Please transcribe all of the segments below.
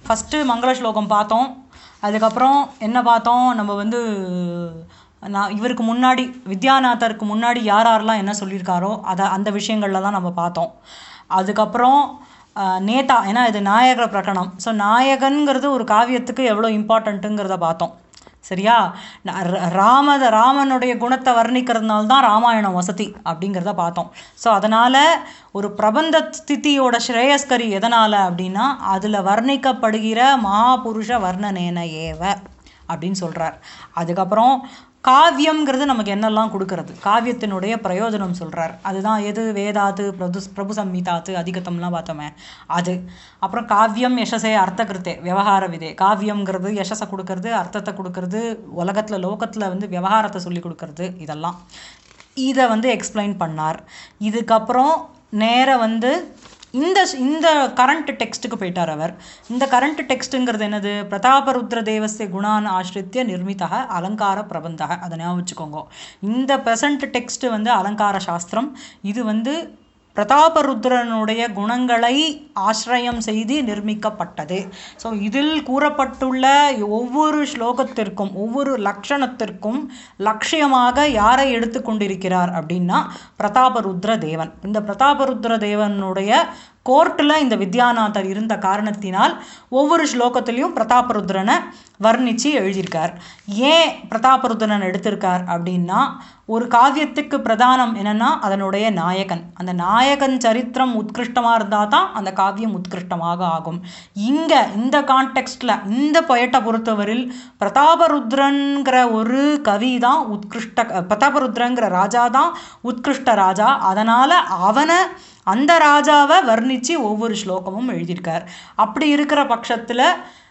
first மங்கள ஸ்லோகம் பார்த்தோம் அதுக்கப்புறம் என்ன பார்த்தோம் நம்ம வந்து நான் இவருக்கு முன்னாடி வித்யாநாதருக்கு முன்னாடி யார் யாரெல்லாம் என்ன சொல்லியிருக்காரோ அதை அந்த விஷயங்கள்ல தான் நம்ம பார்த்தோம் அதுக்கப்புறம் ஆஹ், நேதா ஏன்னா இது நாயக பிரகடனம் ஸோ நாயகன்கிறது ஒரு காவியத்துக்கு எவ்வளோ இம்பார்ட்டண்ட்டுங்கிறத பார்த்தோம் சரியா ந- ர- ராமத ராமனுடைய குணத்தை வர்ணிக்கிறதுனால தான் ராமாயணம் வசதி அப்படிங்கிறத பார்த்தோம் ஸோ அதனால் ஒரு பிரபந்த ஸ்திதியோட ஸ்ரேயஸ்கரி எதனால் அப்படின்னா அதில் வர்ணிக்கப்படுகிற மகாபுருஷ வர்ணனேன ஏவ அப்படின்னு சொல்கிறார் அதுக்கப்புறம் காவியம்ங்கிறது நமக்கு என்னெல்லாம் கொடுக்கறது காவியத்தினுடைய பிரயோஜனம் சொல்கிறார் அதுதான் எது வேதாத்து பிரபு பிரபு சம்மிதாத்து அதிகத்தம்லாம் பார்த்தோமே அது அப்புறம் காவியம் யசசே அர்த்தகிருத்தே விவகார விதே காவியம்ங்கிறது யசஸை கொடுக்கறது அர்த்தத்தை கொடுக்கறது உலகத்தில் லோகத்தில் வந்து விவகாரத்தை சொல்லி கொடுக்கறது இதெல்லாம் இதை வந்து எக்ஸ்பிளைன் பண்ணார் இதுக்கப்புறம் நேர வந்து இந்த இந்த கரண்ட் டெக்ஸ்ட்டுக்கு போயிட்டார் அவர் இந்த கரண்ட் டெக்ஸ்ட்டுங்கிறது என்னது பிரதாபருத்ர தேவஸ்ய குணான் ஆசிரித்திய நிர்மிதக அலங்கார பிரபந்தக அதை ஞாபகம் வச்சுக்கோங்க இந்த ப்ரெசன்ட் டெக்ஸ்ட் வந்து அலங்கார சாஸ்திரம் இது வந்து பிரதாபருத்ரனுடைய குணங்களை ஆசிரயம் செய்து நிர்மிக்கப்பட்டது ஸோ இதில் கூறப்பட்டுள்ள ஒவ்வொரு ஸ்லோகத்திற்கும் ஒவ்வொரு லக்ஷணத்திற்கும் லட்சியமாக யாரை எடுத்துக்கொண்டிருக்கிறார் அப்படின்னா பிரதாபருத்ர தேவன் இந்த பிரதாபருத்ர தேவனுடைய கோர்ட்டில் இந்த வித்யாநாதர் இருந்த காரணத்தினால் ஒவ்வொரு ஸ்லோகத்திலையும் பிரதாபருத்ரனை வர்ணித்து எழுதியிருக்கார் ஏன் பிரதாபருத்ரன் எடுத்திருக்கார் அப்படின்னா ஒரு காவியத்துக்கு பிரதானம் என்னன்னா அதனுடைய நாயகன் அந்த நாயகன் சரித்திரம் உத்கிருஷ்டமாக இருந்தால் தான் அந்த காவியம் உத்கிருஷ்டமாக ஆகும் இங்கே இந்த கான்டெக்ஸ்டில் இந்த பொயட்டை பொறுத்தவரையில் பிரதாபருத்ரன்கிற ஒரு கவி தான் உத்கிருஷ்ட பிரதாபருத்ரங்கிற ராஜா தான் உத்கிருஷ்ட ராஜா அதனால் அவனை அந்த ராஜாவை வர்ணித்து ஒவ்வொரு ஸ்லோகமும் எழுதியிருக்கார் அப்படி இருக்கிற பட்சத்தில்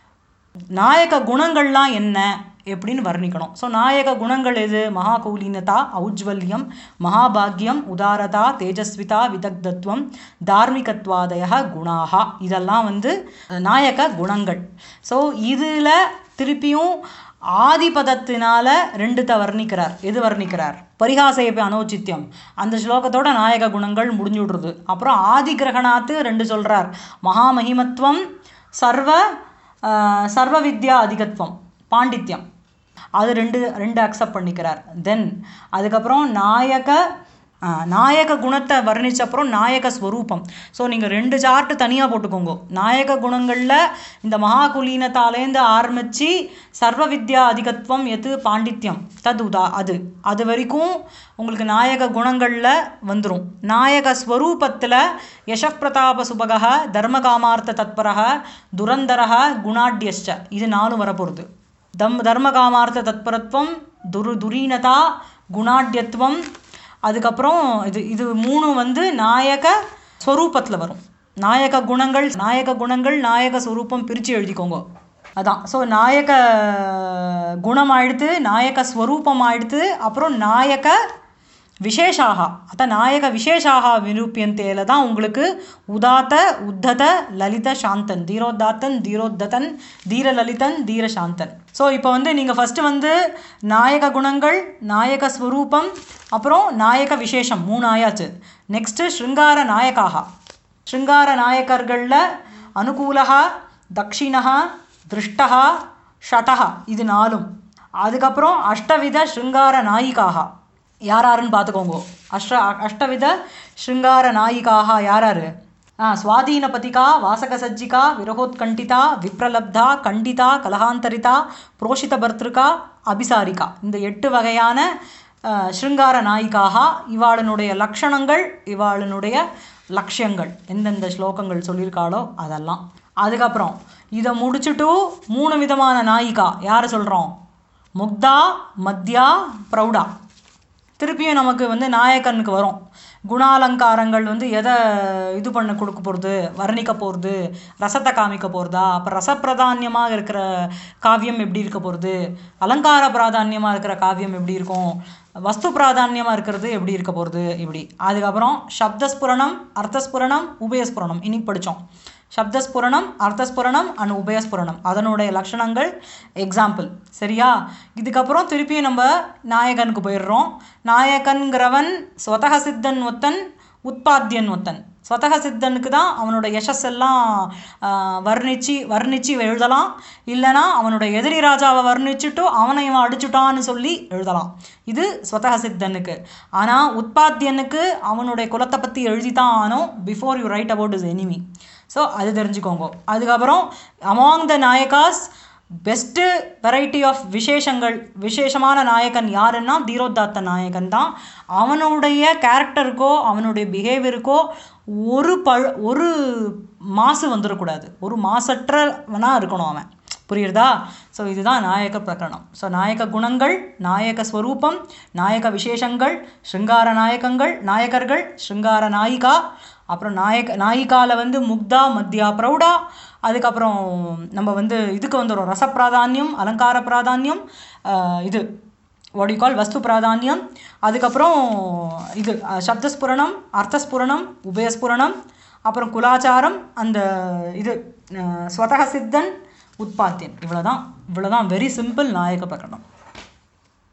நாயக குணங்கள்லாம் என்ன எப்படின்னு வர்ணிக்கணும் ஸோ நாயக குணங்கள் எது மகாகௌலீனதா ஔஜ்வல்யம் மகாபாக்யம் உதாரதா தேஜஸ்விதா விதக்தத்துவம் தார்மிகத்வாதய குணாகா இதெல்லாம் வந்து நாயக குணங்கள் ஸோ இதில் திருப்பியும் ஆதிபதத்தினால ரெண்டுத்த வர்ணிக்கிறார் எது வர்ணிக்கிறார் பரிகாசையப்ப அனௌச்சித்யம் அந்த ஸ்லோகத்தோட நாயக குணங்கள் முடிஞ்சு விடுறது அப்புறம் ஆதி கிரகணாத்து ரெண்டு சொல்றார் மகாமகிமத்துவம் சர்வ ஆஹ், சர்வ வித்யா அதிகத்துவம் பாண்டித்யம் அது ரெண்டு ரெண்டு அக்செப்ட் பண்ணிக்கிறார் தென் அதுக்கப்புறம் நாயக ஆ, நாயக குணத்தை வர்ணிச்ச அப்புறம் நாயக ஸ்வரூபம் ஸோ நீங்கள் ரெண்டு சார்ட்டு தனியாக போட்டுக்கோங்க நாயக குணங்களில் இந்த மகாகுலீனத்தாலேருந்து ஆரம்பித்து சர்வ வித்யா அதிகத்துவம் எது பாண்டித்யம் தது உதா அது அது வரைக்கும் உங்களுக்கு நாயக குணங்களில் வந்துடும் நாயக ஸ்வரூபத்தில் யசப்பிரதாப சுபக தர்மகாமார்த்த தத்பரக துரந்தரக குணாட்யஷ்ட இது நாலும் வரப்போகிறது தம் தர்மகாமார்த்த தத்பரத்துவம் துரு துரீனதா குணாட்யத்துவம் அதுக்கப்புறம் இது இது மூணு வந்து நாயக ஸ்வரூபத்தில் வரும் நாயக குணங்கள் நாயக குணங்கள் நாயக ஸ்வரூபம் பிரித்து எழுதிக்கோங்க அதான் ஸோ நாயக குணம் ஆயிடுத்து நாயக ஸ்வரூபம் ஆயிடுத்து அப்புறம் நாயக விசேஷாக அத்த நாயக விசேஷாக விரூபியந்தேல தான் உங்களுக்கு உதாத்த உத்தத லலித சாந்தன் தீரோத்தாத்தன் தீரோத்ததன் தீரலலிதன் தீரசாந்தன் ஸோ இப்போ வந்து நீங்கள் ஃபஸ்ட்டு வந்து நாயக குணங்கள் நாயக ஸ்வரூபம் அப்புறம் நாயக விசேஷம் மூணு ஆயாச்சு நெக்ஸ்ட்டு ஸ்ருங்கார நாயகாக ஸ்ருங்கார நாயக்கர்களில் அனுகூலகா தக்ஷிணா திருஷ்டா ஷடஹா இது நாலும் அதுக்கப்புறம் அஷ்டவித ஸ்ருங்கார நாயிகாக யார் யாருன்னு பார்த்துக்கோங்க அஷ்ட அஷ்டவித ஸ்ருங்கார நாயிகாக யார் யாரு ஆ சுவாதீன பதிகா வாசக சஜ்ஜிகா விரகோத்கண்டிதா விப்ரலப்தா கண்டிதா கலகாந்தரிதா புரோஷித பர்திருகா அபிசாரிகா இந்த எட்டு வகையான அஹ், ஸ்ருங்கார நாயிகாக இவாளனுடைய லக்ஷணங்கள் இவாளனுடைய லட்சியங்கள் எந்தெந்த ஸ்லோகங்கள் சொல்லியிருக்காளோ அதெல்லாம் அதுக்கப்புறம் இதை முடிச்சுட்டு மூணு விதமான நாயிகா யாரை சொல்கிறோம் முக்தா மத்யா ப்ரௌடா திருப்பியும் நமக்கு வந்து நாயக்கனுக்கு வரும் குணாலங்காரங்கள் வந்து எதை இது பண்ண கொடுக்க போகிறது வர்ணிக்க போகிறது ரசத்தை காமிக்க போகிறதா அப்போ ரசப்பிரதானியமாக இருக்கிற காவியம் எப்படி இருக்க போகிறது அலங்கார பிராதானியமாக இருக்கிற காவியம் எப்படி இருக்கும் வஸ்து பிராதானியமாக இருக்கிறது எப்படி இருக்க போகிறது இப்படி அதுக்கப்புறம் சப்தஸ்புரணம் அர்த்தஸ்புரணம் உபயஸ்புரணம் இன்னைக்கு படித்தோம் சப்தஸ்புரணம் அர்த்தஸ்புரணம் அண்ட் உபயஸ்புரணம் அதனுடைய லட்சணங்கள் எக்ஸாம்பிள் சரியா இதுக்கப்புறம் திருப்பியும் நம்ம நாயகனுக்கு போயிடுறோம் நாயகன்கிறவன் ஸ்வதக சித்தன் ஒத்தன் உத்பாத்தியன் ஒத்தன் ஸ்வதக சித்தனுக்கு தான் அவனோட யசஸ் எல்லாம் ஆஹ், வர்ணிச்சு வர்ணிச்சு எழுதலாம் இல்லைனா அவனோட எதிரி ராஜாவை வர்ணிச்சுட்டு அவனை இவன் அடிச்சுட்டான்னு சொல்லி எழுதலாம் இது ஸ்வதக சித்தனுக்கு ஆனால் உத்பாத்தியனுக்கு அவனுடைய குலத்தை பற்றி எழுதி தான் ஆனோம் before you write about is enemy so அது தெரிஞ்சுக்கோங்க அதுக்கப்புறம் அமாங் த நாயகாஸ் பெஸ்ட்டு வெரைட்டி ஆஃப் விசேஷங்கள் விசேஷமான நாயகன் யாருன்னா தீரோத்தாத்த நாயகன் தான் அவனுடைய கேரக்டருக்கோ அவனுடைய பிஹேவியருக்கோ ஒரு பழ ஒரு மாசு வந்துடக்கூடாது ஒரு மாசற்றவனாக இருக்கணும் அவன் புரியுறதா ஸோ இதுதான் நாயக பிரகரணம் ஸோ நாயக குணங்கள் நாயக ஸ்வரூபம் நாயக விசேஷங்கள் ஸ்ருங்கார நாயகங்கள் நாயகர்கள் ஸ்ருங்கார நாயிகா அப்புறம் நாயக நாயிகால வந்து முக்தா மத்யா பிரௌடா அதுக்கப்புறம் நம்ம வந்து இதுக்கு வந்துடும் ரச பிராதானியம் அலங்கார பிராதானியம் ஆஹ் இது வாட் யூ கால் வஸ்து பிராதானியம் அதுக்கப்புறம் இது அஹ், சப்தஸ்புரணம் அர்த்தஸ்புரணம் உபயஸ்புரணம் அப்புறம் குலாச்சாரம் அந்த இது அஹ், ஸ்வதக சித்தன் உத்பாத்தியன் இவ்வளோதான் இவ்வளோதான் வெரி சிம்பிள் நாயக பிரகடனம்